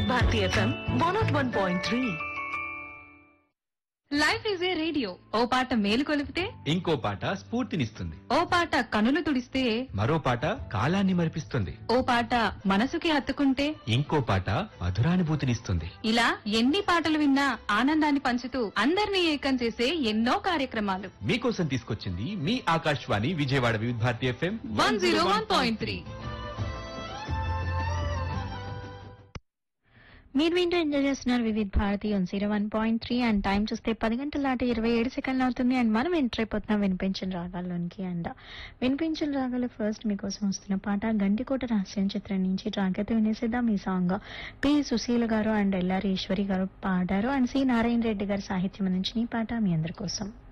వివిధ Bharati FM one nought one point three life is a radio ఓ పాట మేలు కొలిపితే ఇంకో పాట స్ఫూర్తినిస్తుంది ఓ పాట కనులు తుడిస్తే మరో పాట కాలాన్ని మరిపిస్తుంది ఓ పాట మనసుకి హత్తుకుంటే ఇంకో పాట మధురానుభూతినిస్తుంది ఇలా ఎన్ని పాటలు విన్నా ఆనందాన్ని పంచుతూ అందరినీ ఏకం చేసే ఎన్నో కార్యక్రమాలు మీకోసం తీసుకొచ్చింది మీ Akashvani Vijayawada Vividh Bharati FM one zero one point three మీరు వింటూ ఎంజాయ్ చేస్తున్నారు Vividh Bharati one zero one point three and time చూస్తే పది గంటల దాటి ఇరవై ఏడు సెకండ్లు అవుతుంది అండ్ మనం ఎంటర్ అయిపోతున్నాం వినిపించిన రాగాల్లోనికి అండ్ వినిపించిన రాగాలు ఫస్ట్ మీకోసం వస్తున్న పాట గండికోట రహస్యం చిత్రం నుంచి జాగ్రత్త వినేసేద్దాం ఈ సాంగ్ పి సుశీల గారు అండ్ ఎల్ఆర్ ఈశ్వరి గారు పాడారు అండ్ సి నారాయణ రెడ్డి గారి సాహిత్యం నుంచి ఈ పాట మీ అందరి కోసం